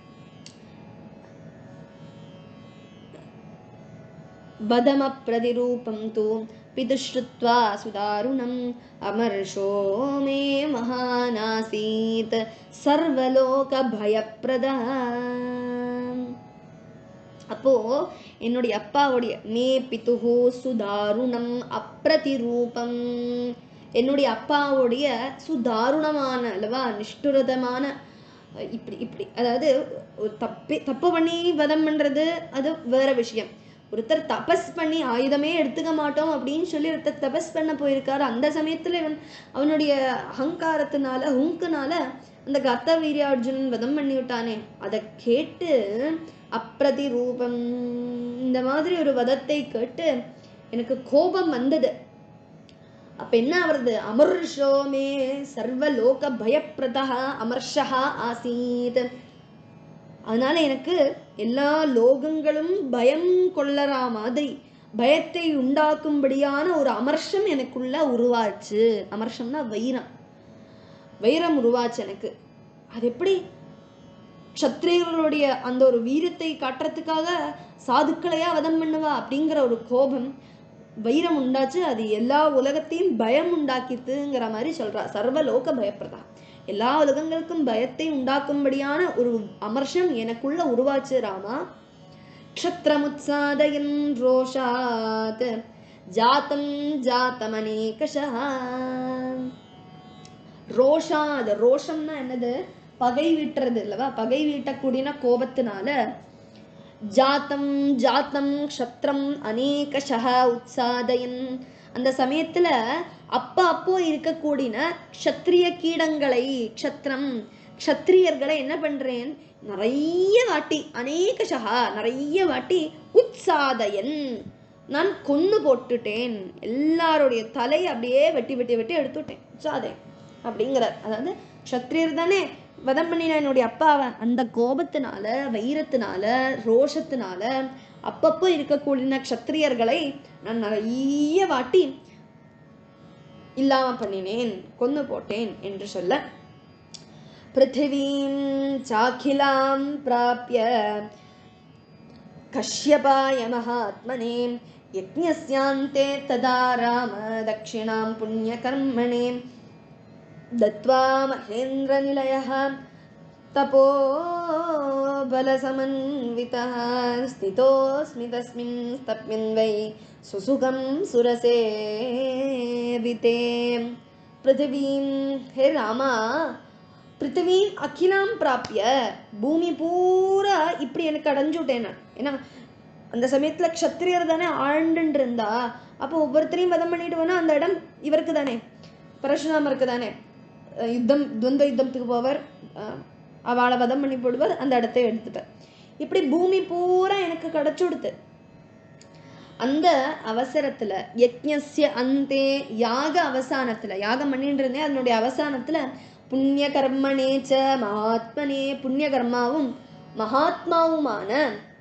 बदमप्रतिरूपं तु पितुश्रुत्वा सुदारुणम् अमर्षो मे महानासीत् सर्वलोकभयप्रदः அப்போ என்னுடைய அப்பாவுடைய மே பிதுகு சுதாருணம் அப்பிரதிரூபம் என்னுடைய அப்பாவுடைய சுதாருணமான அல்லவா நிஷ்டுரதமான அஹ், இப்படி இப்படி அதாவது ஒரு தப்பி தப்பு பண்ணி வதம் பண்றது அது வேற விஷயம் ஒருத்தர் தபஸ் பண்ணி ஆயுதமே எடுத்துக்க மாட்டோம் அப்படின்னு சொல்லி ஒருத்தர் தபஸ் பண்ண போயிருக்காரு அந்த சமயத்துல இவன் அவனுடைய அகங்காரத்தினால ஹுங்குனால அந்த கத்த வீரியார்ஜுனன் வதம் பண்ணி விட்டானே அதை கேட்டு அப்பிரதி ரூபம் இந்த மாதிரி ஒரு வதத்தை கேட்டு எனக்கு கோபம் வந்தது அப்ப என்ன வருது அமர்ஷோ மே சர்வலோக பயப்பிரதா அமர்ஷா ஆசீத் அதனால எனக்கு எல்லா லோகங்களும் பயம் கொள்ளறா மாதிரி பயத்தை உண்டாக்கும்படியான ஒரு அமர்ஷம் எனக்குள்ள உருவாச்சு அமர்ஷம்னா வைரம் வைரம் உருவாச்சு எனக்கு அது எப்படி க்ஷத்ரியர்களுடைய அந்த ஒரு வீரத்தை காட்டுறதுக்காக சாதுக்களையா வதம் பண்ணுவா அப்படிங்கிற ஒரு கோபம் வைரம் உண்டாச்சு அது எல்லா உலகத்தையும் பயம் உண்டாக்கித்துங்கிற மாதிரி சொல்றா சர்வலோக பயப்பிரதா எல்லா உலகங்களுக்கும் பயத்தை உண்டாக்கும்படியான ஒரு அமர்ஷம் எனக்குள்ள உருவாச்சு ராமா க்ஷத்ரமுத்சாதயன் ரோஷாத் ஜாத்தம் ஜாத்தமனேகஷா ரோஷாத் ரோஷம்னா என்னது பகை வீட்டுறது இல்லவா பகை வீட்டக்கூடியன கோபத்தினால ஜாத்தம் ஜாத்தம் க்ஷத்ரம் அநேகஷः உத்சாதயன் அந்த சமயத்துல அப்ப அப்போ இருக்கக்கூடியன க்ஷத்ரிய கீடங்களை க்ஷத்ரம் க்ஷத்ரியர்களை என்ன பண்றேன் நிறைய வாட்டி அநேகஷா நிறைய வாட்டி உத்சாதயன் நான் கொன்னு போட்டுட்டேன் எல்லாருடைய தலை அப்படியே வெட்டி வெட்டி வெட்டி எடுத்துட்டேன் உற்சாதயன் அப்படிங்கிறார் அதாவது க்ஷத்ரியர் தானே வதம் பண்ணின என்னுடைய அப்பாவை அந்த கோபத்தினால வைரத்தினால ரோஷத்தினால அப்பப்போ இருக்கக்கூடிய க்ஷத்திரியர்களை நான் நிறைய வாட்டி இல்லாம பண்ணினேன் கொன்னு போட்டேன் என்று சொல்ல பிருத்திவீம் சாக்கிலாம் பிராப்பிய कश्यपाय महात्मने यज्ञस्यान्ते तदा राम दक्षिणां पुण्यकर्मणे दत्त्वा महेन्द्रनिलयः तपोबलसमन्वितः स्थितोऽस्मि तस्मिन् तस्मिन् वै सुसुखं सुरसेविते पृथिवीं हे रामा பிருத்திவீம் அகிலாம் பிராப்பிய பூமி பூரா இப்படி எனக்கு அடைஞ்சு விட்டேன் நான் ஏன்னா அந்த சமயத்துல க்ஷத்திரியர் தானே ஆண்டுன்னு இருந்தா அப்போ ஒவ்வொருத்தரையும் வதம் பண்ணிட்டு போனா அந்த இடம் இவருக்கு தானே பரசுராமருக்கு தானே அஹ் யுத்தம் துவந்த யுத்தத்துக்கு போவர் அஹ் அவளை வதம் பண்ணி போடுவார் அந்த இடத்தை எடுத்துப்பார் இப்படி பூமி பூரா எனக்கு கிடைச்சு கொடுத்து அந்த அவசரத்துல யக்ஞஸ்ய அந்தே யாக அவசானத்துல யாகம் பண்ணிட்டு இருந்தேன் அதனுடைய அவசானத்துல புண்ணிய கர்மணேச்ச மகாத்மனே புண்ணிய கர்மாவும் மகாத்மாவுமான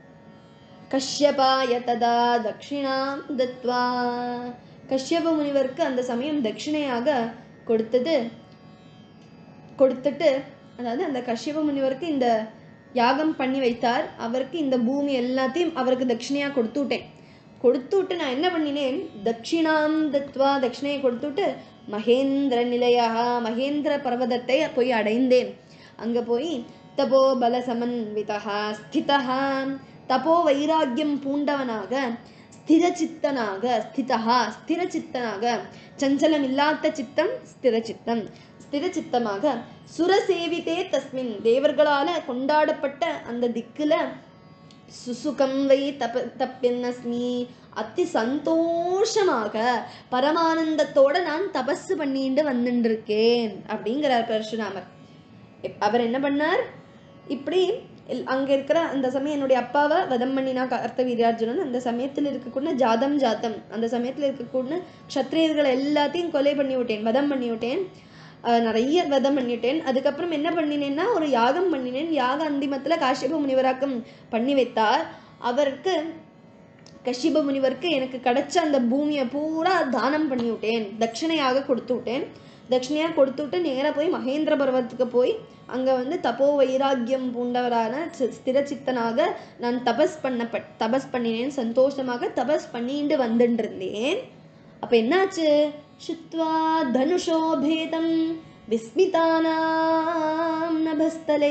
கஷ்யபாய ததா தட்சிணாம் தத்வா கஷ்யப முனிவருக்கு அந்த சமயம் தட்சிணையாக கொடுத்தது கொடுத்துட்டு அதாவது அந்த கஷ்யப முனிவருக்கு இந்த யாகம் பண்ணி வைத்தார் அவருக்கு இந்த பூமி எல்லாத்தையும் அவருக்கு தட்சிணையாக கொடுத்து விட்டேன் கொடுத்து விட்டு நான் என்ன பண்ணினேன் தட்சிணாம் தத்வா தட்சிணையை கொடுத்துட்டு மகேந்திர நிலையா மகேந்திர பர்வதத்தை போய் அடைந்தேன் அங்க போய் தபோ பல சமன்விதா ஸ்திதா தபோ வைராக்கியம் பூண்டவனாக ஸ்திரச்சித்தனாக ஸ்திதா ஸ்திரச்சித்தனாக சஞ்சலம் இல்லாத சித்தம் ஸ்திரச்சித்தம் ஸ்திரச்சித்தமாக சுரசேவிதே தஸ்மின் தேவர்களால கொண்டாடப்பட்ட அந்த திக்குல சுசுகம் வை தப தப்பின்னஸ்மி அத்தி சந்தோஷமாக பரமானந்தத்தோட நான் தபஸ் பண்ணிட்டு வந்துட்டு இருக்கேன் அப்படிங்கிறார் பரசுராமர் இப்- அவர் என்ன பண்ணார் இப்படி இல்- அங்க இருக்கிற அந்த சமயம் என்னுடைய அப்பாவை வதம் பண்ணினா கார்த்த வீரார்ஜுனன் அந்த சமயத்தில் இருக்கக்கூடிய ஜாதம் ஜாத்தம் அந்த சமயத்தில் இருக்கக்கூடிய க்ஷத்ரியர்கள் எல்லாத்தையும் கொலை பண்ணி விட்டேன் வதம் பண்ணி விட்டேன் அஹ் நிறைய வதம் பண்ணிட்டேன் அதுக்கப்புறம் என்ன பண்ணினேன்னா ஒரு யாகம் பண்ணினேன் யாக அந்திமத்துல காஷ்யப முனிவராக்கம் பண்ணி வைத்தார் அவருக்கு கஷ்யப முனிவருக்கு எனக்கு கிடைச்ச அந்த பூமியை பூரா தானம் பண்ணி விட்டேன் தட்சிணையாக கொடுத்து விட்டேன் தட்சிணையாக கொடுத்து விட்டு நேராக போய் மகேந்திர பர்வத்துக்கு போய் அங்கே வந்து தபோ வைராக்கியம் பூண்டவரான சி- ஸ்திரச்சித்தனாக நான் தபஸ் பண்ணப்பட் தபஸ் பண்ணினேன் சந்தோஷமாக தபஸ் பண்ணிட்டு வந்துட்டு இருந்தேன் அப்போ என்னாச்சு சுத்வா தனுஷோ பேதம் விஸ்மிதானாம் நபஸ்தலே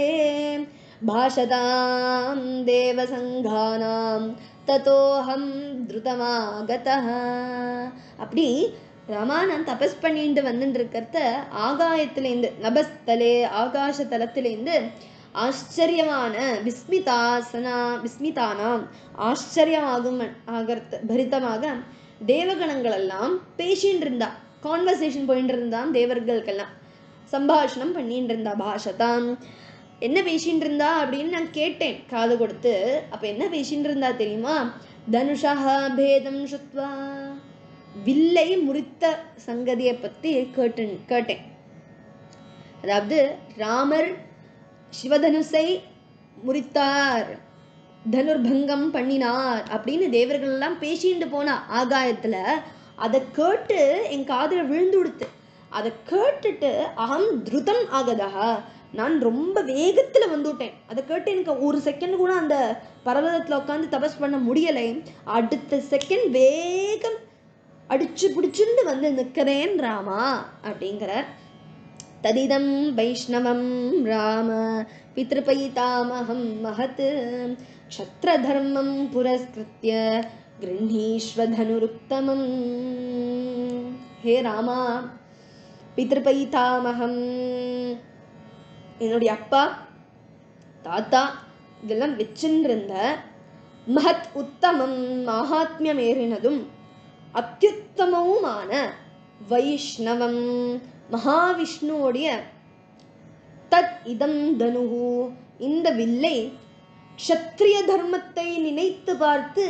பாஷதாம் தேவசங்கானாம் ததோஹம் திருதமாகதः அப்படி ராமா நான் தபஸ் பண்ணிட்டு வந்துட்டு இருக்கிறத ஆகாயத்திலேருந்து நபஸ்தலே ஆகாச தலத்திலேருந்து ஆச்சரியமான விஸ்மிதாசனா விஸ்மிதானாம் ஆச்சரியமாகும் ஆகர்த்த பரிதமாக தேவகணங்கள் எல்லாம் பேசின்னு இருந்தா கான்வர்சேஷன் போயிட்டு இருந்தான் தேவர்களுக்கெல்லாம் சம்பாஷணம் பண்ணிட்டு இருந்தா பாஷதாம் என்ன பேசிட்டு இருந்தா அப்படின்னு நான் கேட்டேன் காது கொடுத்து அப்ப என்ன பேசிட்டு இருந்தா தெரியுமா தனுஷா பேதம் சுத்வா வில்லை முறித்த சங்கதியை பத்தி கேட்டு கேட்டேன் அதாவது ராமர் சிவதனுசை முறித்தார் தனுர்பங்கம் பண்ணினார் அப்படின்னு தேவர்கள் எல்லாம் பேசிட்டு போனா ஆகாயத்துல அதை கேட்டு என் காதுல விழுந்து கொடுத்து அதை கேட்டுட்டு அகம் திருதம் ஆகதா நான் ரொம்ப வேகத்துல வந்துட்டேன் அதை கேட்டு எனக்கு ஒரு செகண்ட் கூட அந்த பர்வதத்துல உட்காந்து தபஸ் பண்ண முடியலை அடுத்த செகண்ட் வேகம் அடிச்சு பிடிச்சுண்டு வந்து நிற்கிறேன் ராமா அப்படிங்கிறார் तदिदं वैष्णवं राम पितृपैतामहं महत् क्षत्रधर्मं पुरस्कृत्य गृह्णीष्वधनुरुत्तमम् हे ராமா பித்ருபைதாமகம் என்னுடைய அப்பா தாத்தா இதெல்லாம் வச்சுருந்த மகத் உத்தமம் மகாத்மியம் ஏறினதும் அத்யுத்தமவுமான வைஷ்ணவம் மகாவிஷ்ணுவோடைய தத் இதம் தனுகு இந்த வில்லை க்ஷத்ரிய தர்மத்தை நினைத்து பார்த்து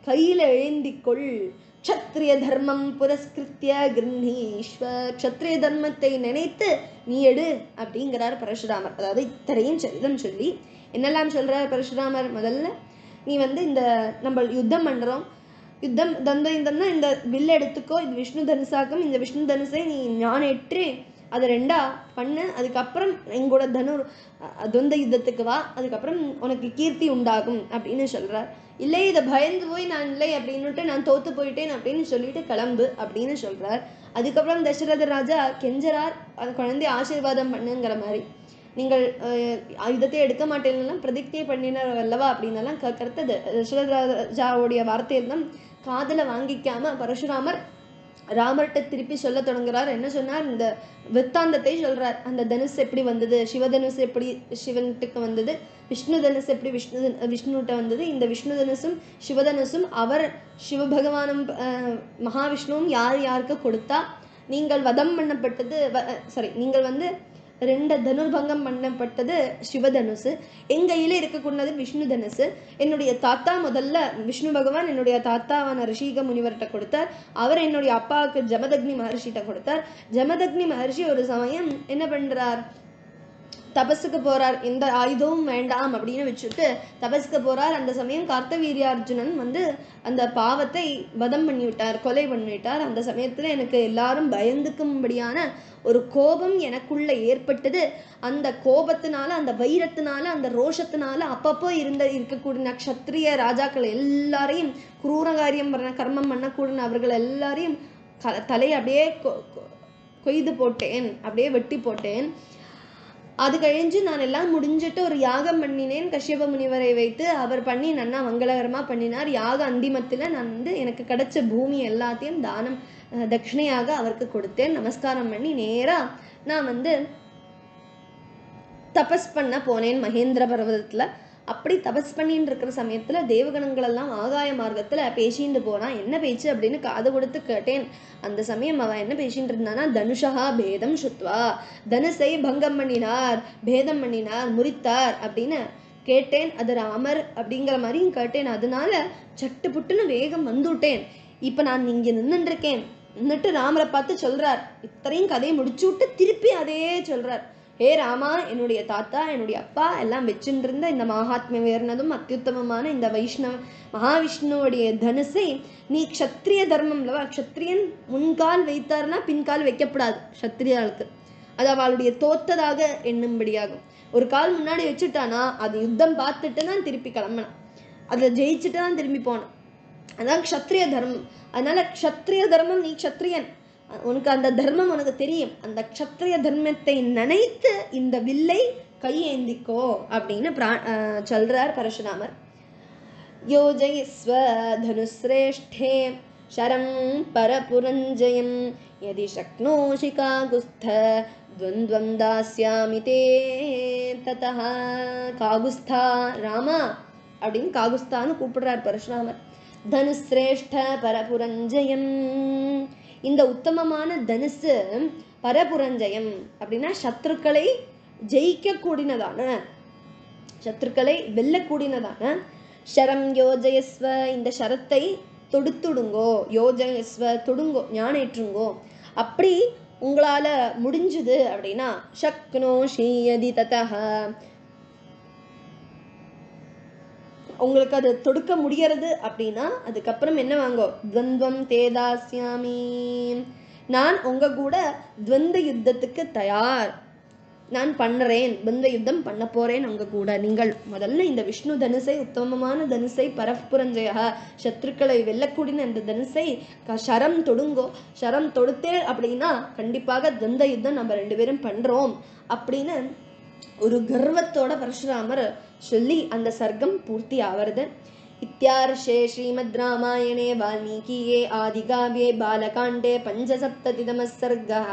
கையில எழுந்திக்கொள் க்ஷத்ரிய தர்மம் புரஸ்கிருத்திய கிருஹீஸ்வ க்ஷத்ரிய தர்மத்தை நினைத்து நீ எடு அப்படிங்கிறார் பரசுராமர் அதாவது இத்தனையும் சரிதம் சொல்லி என்னெல்லாம் சொல்றார் பரசுராமர் முதல்ல நீ வந்து இந்த நம்ம யுத்தம் பண்றோம் யுத்தம் தந்த யுத்தம்னா இந்த வில் எடுத்துக்கோ இது விஷ்ணு தனுசாக்கும் இந்த விஷ்ணு தனுசை நீ ஞானேற்று அதை ரெண்டா பண்ணு அதுக்கப்புறம் எங்கூட தனுர் அஹ், துவந்த யுத்தத்துக்கு வா அதுக்கப்புறம் உனக்கு கீர்த்தி உண்டாகும் அப்படின்னு சொல்றார் இல்லை இதை பயந்து போய் நான் இல்லை அப்படின்னுட்டு நான் தோத்து போயிட்டேன் அப்படின்னு சொல்லிட்டு கிளம்பு அப்படின்னு சொல்றார் அதுக்கப்புறம் தசரத ராஜா கெஞ்சரார் அந்த குழந்தைய ஆசீர்வாதம் பண்ணுங்கிற மாதிரி நீங்கள் அஹ், ஆயுதத்தை எடுக்க மாட்டேன்னுலாம் பிரதிஜை பண்ணினார் அல்லவா அப்படின்னெல்லாம் கேட்கறது தசரத ராஜாவுடைய வார்த்தையெல்லாம் காதுல வாங்கிக்காம பரசுராமர் ராமர்கிட்ட திருப்பி சொல்ல தொடங்குறார் என்ன சொன்னார் இந்த வித்தாந்தத்தை சொல்றார் அந்த தனுஷ் எப்படி வந்தது சிவதனுஷ் எப்படி சிவன்ட்டுக்கு வந்தது விஷ்ணு தனுஷ் எப்படி விஷ்ணு தனு- விஷ்ணுகிட்ட வந்தது இந்த விஷ்ணு தனுசும் சிவதனுசும் அவர் சிவபகவானும் அஹ், மகாவிஷ்ணுவும் யார் யாருக்கு கொடுத்தா நீங்கள் வதம் பண்ணப்பட்டது சாரி நீங்கள் வந்து ரெண்டு தனுர்பங்கம் பண்ணப்பட்டது சிவதனுசு என் கையில இருக்கக்கூடியது விஷ்ணு தனுசு என்னுடைய தாத்தா முதல்ல விஷ்ணு பகவான் என்னுடைய தாத்தாவான ரிஷிக முனிவர்கிட்ட கொடுத்தார் அவர் என்னுடைய அப்பாவுக்கு ஜமதக்னி மகர்ஷிட்ட கொடுத்தார் ஜமதக்னி மகர்ஷி ஒரு சமயம் என்ன பண்றார் தபஸுக்கு போறார் எந்த ஆயுதமும் வேண்டாம் அப்படின்னு வச்சுட்டு தபஸுக்கு போறார் அந்த சமயம் கார்த்தவீரியார்ஜுனன் வந்து அந்த பாவத்தை வதம் பண்ணி விட்டார் கொலை பண்ணி விட்டார் அந்த சமயத்துல எனக்கு எல்லாரும் பயந்துக்கும்படியான ஒரு கோபம் எனக்குள்ள ஏற்பட்டது அந்த கோபத்தினால அந்த வைரத்தினால அந்த ரோஷத்தினால அப்பப்போ இருந்த இருக்கக்கூடிய நக்ஷத்திரிய ராஜாக்கள் எல்லாரையும் குரூர காரியம் பண்ண கர்மம் பண்ணக்கூடிய அவர்கள் எல்லாரையும் க- தலையை அப்படியே கொ- கொ- கொய்து போட்டேன் அப்படியே வெட்டி போட்டேன் அது கழிஞ்சு நான் எல்லாம் முடிஞ்சிட்டு ஒரு யாகம் பண்ணினேன் கஷ்யப முனிவரை வைத்து அவர் பண்ணி நன்னா மங்களகரமா பண்ணினார் யாக அந்திமத்துல நான் வந்து எனக்கு கிடைச்ச பூமி எல்லாத்தையும் தானம் அஹ், தட்சிணையாக அவருக்கு கொடுத்தேன் நமஸ்காரம் பண்ணி நேரா நான் வந்து தபஸ் பண்ண போனேன் மகேந்திர பர்வதத்துல அப்படி தபஸ் பண்ணிட்டு இருக்கிற சமயத்துல தேவகணங்கள் எல்லாம் ஆகாய மார்க்கத்துல பேசிட்டு போனா என்ன பேச்சு அப்படின்னு காது கொடுத்து கேட்டேன் அந்த சமயம் அவன் என்ன பேசிட்டு இருந்தானா தனுஷா பேதம் சுத்வா தனுசை பங்கம் பண்ணினார் பேதம் பண்ணினார் முறித்தார் அப்படின்னு கேட்டேன் அது ராமர் அப்படிங்கிற மாதிரியும் கேட்டேன் அதனால சட்டு புட்டுன்னு வேகம் வந்துட்டேன் இப்ப நான் இங்க நின்னுட்டு இருக்கேன் நின்னுட்டு ராமரை பார்த்து சொல்றார் இத்தனையும் கதையை முடிச்சு விட்டு திருப்பி அதே சொல்றார் ஹே ராமா என்னுடைய தாத்தா என்னுடைய அப்பா எல்லாம் வச்சுட்டு இருந்த இந்த மகாத்மியம் உயர்னதும் அத்யுத்தமமான இந்த வைஷ்ணவ மகாவிஷ்ணுவுடைய தனுசை நீ க்ஷத்ரிய தர்மம் இல்லவா க்ஷத்ரியன் முன்கால் வைத்தார்னா பின்கால் வைக்கப்படாது க்ஷத்ரியாளுக்கு அது அவளுடைய தோத்ததாக எண்ணும்படியாகும் ஒரு கால் முன்னாடி வச்சுட்டானா அது யுத்தம் பார்த்துட்டு தான் திருப்பி கிளம்பணும் அதில் ஜெயிச்சுட்டு தான் திரும்பி போகணும் அதான் க்ஷத்ரிய தர்மம் அதனால க்ஷத்ரிய தர்மம் நீ க்ஷத்ரியன் உனக்கு அந்த தர்மம் உனக்கு தெரியும் அந்த க்ஷத்ரிய தர்மத்தை நினைத்து இந்த வில்லை கையேந்திக்கோ அப்படின்னு பிரா அஹ் சொல்றார் பரசுராமர் योजयस्व धनुश्रेष्ठे शरं परपुरञ्जयं यदि शक्नोषि कागुस्थ द्वन्द्वं दास्यामि ते ततः காகுஸ்தா ராமா அப்படின்னு காகுஸ்தான்னு கூப்பிடுறார் பரசுராமர் தனுஸ்ரேஷ்ட பரபுரஞ்சயம் இந்த உத்தமமான தனுசு பரபுரஞ்சயம் அப்படின்னா சத்ருக்களை ஜெயிக்க கூடினதான சத்துருக்களை வெல்லக்கூடியனதான ஷரம் யோஜயஸ்வ இந்த ஷரத்தை தொடுத்துடுங்கோ யோஜயஸ்வ தொடுங்கோ ஞானேற்றுங்கோ அப்படி உங்களால முடிஞ்சுது அப்படின்னா சக்னோ ஷீயதி ததஹ உங்களுக்கு அது தொடுக்க முடியறது அப்படின்னா அதுக்கப்புறம் என்ன வாங்கோ துவந்தம் தேதாஸ்யாமி நான் உங்க கூட துவந்த யுத்தத்துக்கு தயார் நான் பண்ணுறேன் துவந்த யுத்தம் பண்ண போறேன் உங்க கூட நீங்கள் முதல்ல இந்த விஷ்ணு தனுசை உத்தமமான தனுசை பரப்புரஞ்சயா சத்ருக்களை வெல்லக்கூடிய இந்த தனுசை க- சரம் தொடுங்கோ சரம் தொடுத்தே அப்படின்னா கண்டிப்பாக துவந்த யுத்தம் நம்ம ரெண்டு பேரும் பண்றோம் அப்படின்னு ஒரு கர்வத்தோட பரசுராமர் சொல்லி அந்த சர்க்கம் பூர்த்தி ஆவறது இத்தியார்ஷே ஸ்ரீமத் ராமாயணே வால்மீகியே ஆதிகாவ்யே பாலகாண்டே பஞ்சசப்ததிதமः सर्गः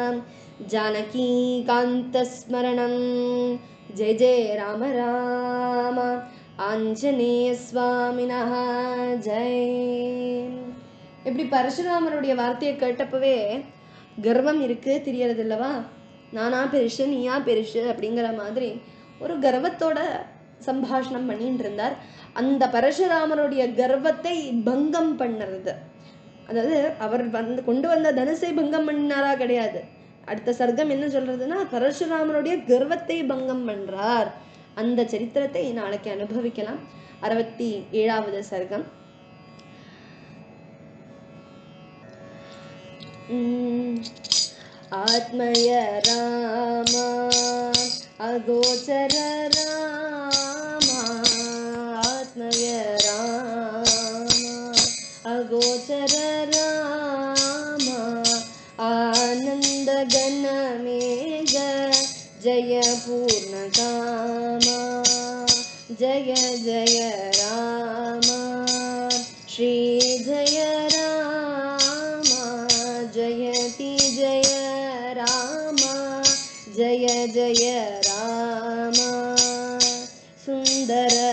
जानकीकान्तस्मरणं जय जय राम राम ஆஞ்சநேயஸ்வாமினः ஜெய் இப்படி பரசுராமருடைய வார்த்தையை கேட்டப்பவே கர்வம் இருக்கு தெரியறது இல்லவா நானா பெருசு நீயா பெருசு அப்படிங்கிற மாதிரி ஒரு கர்வத்தோட சம்பாஷணம் பண்ணிட்டு இருந்தார் அந்த பரசுராமருடைய கர்வத்தை பங்கம் பண்ணுறது அதாவது அவர் வந்து கொண்டு வந்த தனுசை பங்கம் பண்ணாரா கிடையாது அடுத்த சர்க்கம் என்ன சொல்றதுன்னா பரசுராமருடைய கர்வத்தை பங்கம் பண்றார் அந்த சரித்திரத்தை நாளைக்கு அனுபவிக்கலாம் அறுபத்தி ஏழாவது சர்க்கம் உம் ஆத்மய ராமா அகோச்சர ராமா ஆத்மய ராமா அகோச்சர ராமா ஆனந்த கணமேக ஜய பூர்ணகாமா ஜய ஜய ராமா ஸ்ரீ ஜய ராமா ஜயதி ஜய ராமா ஜய ஜய ராமா சுந்தர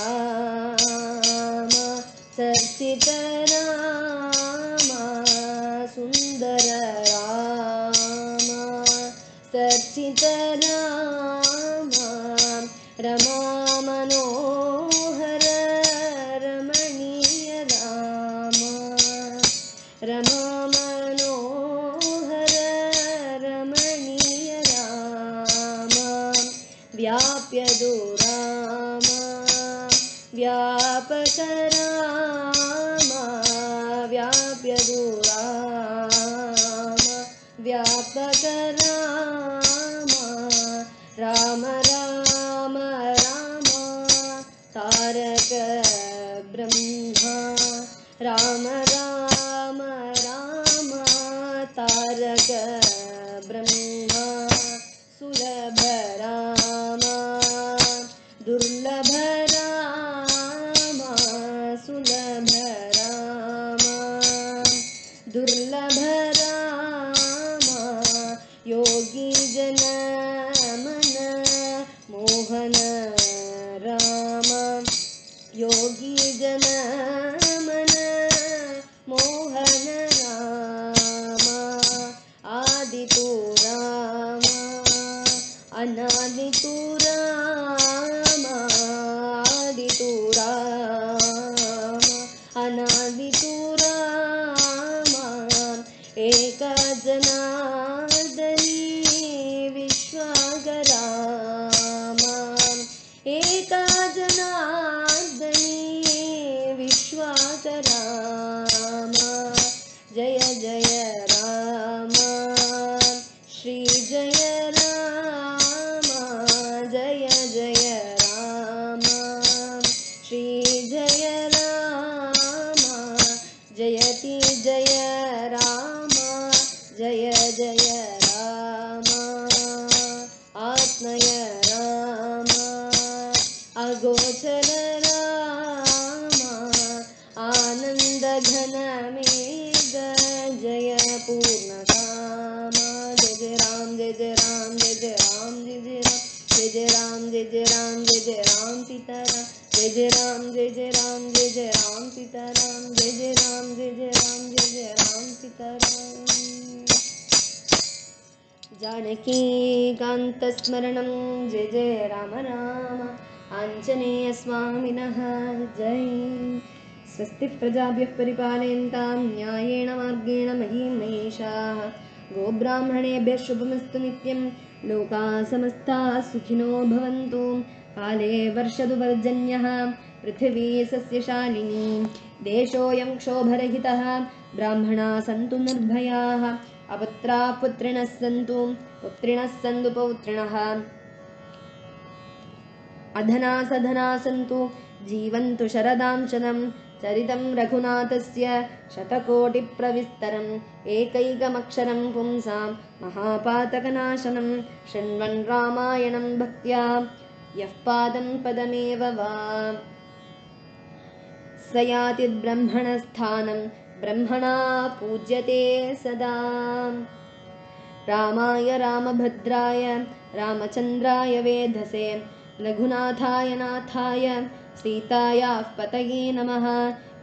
ராம சர்ச்சித ராமா சுந்தர ராம சர்ச்சித ராமா ரமா மனோஹர ரமணீய ராமா रमा मनोहर रमणीय राम व्याप्य दुराम व्यापक राम व्याप्य दुराम व्यापक राम राम राम राम तारक ब्रह्मा राम राम राम तारक ब्रह्मा सुलभ राम दुर्लभ राम सुलभ राम दुर्लभ राम योगी जन मन मोहन राम योगी जन मन मोहन राम आदितु राम अनादितु राम आदितु राम अनादितु राम एका जनार्दनी विश्वागराम एका जनार्दनी विश्वाकराम जय जय राम श्री जय राम जय जय राम श्री जय राम जयति जय राम जय जय राम आत्मय राम अगोचर राम आनन्दघनमेघ जय पूर्णकाम जय जय राम जय जय राम जय जय राम जय जय राम जय जय राम जय जय राम जय जय राम सीताराम जय जय राम जय जय राम जय जय राम सीताराम जय जय राम जय जय राम जय जय राम सीताराम जानकीकान्तस्मरणं जय जय राम राम आञ्जनेयस्वामिनः जय स्वस्ति प्रजाभ्यः परिपालयन्तां न्यायेण मार्गेण महीं महेशाः गोब्राह्मणेभ्यः शुभमस्तु नित्यं लोकाः समस्ताः सुखिनो भवन्तु काले वर्षतु पर्जन्यः पृथिवी सस्यशालिनी देशोऽयं क्षोभरहितः ब्राह्मणाः सन्तु निर्भयाः अपत्राः पुत्रिणः सन्तु पुत्रिणः सन्तु पौत्रिणः अधना सधना सन्तु जीवन्तु शरदां शतं चरितं रघुनाथस्य शतकोटिप्रविस्तरम् एकैकमक्षरं पुंसां महापातकनाशनं शृण्वन् रामायणं भक्त्या यः पादं पदमेव वा स याति ब्रह्मणस्थानं ब्रह्मणा पूज्यते सदा रामाय रामभद्राय रामचन्द्राय वेधसे रघुनाथाय नाथाय सीतायाः पतये नमः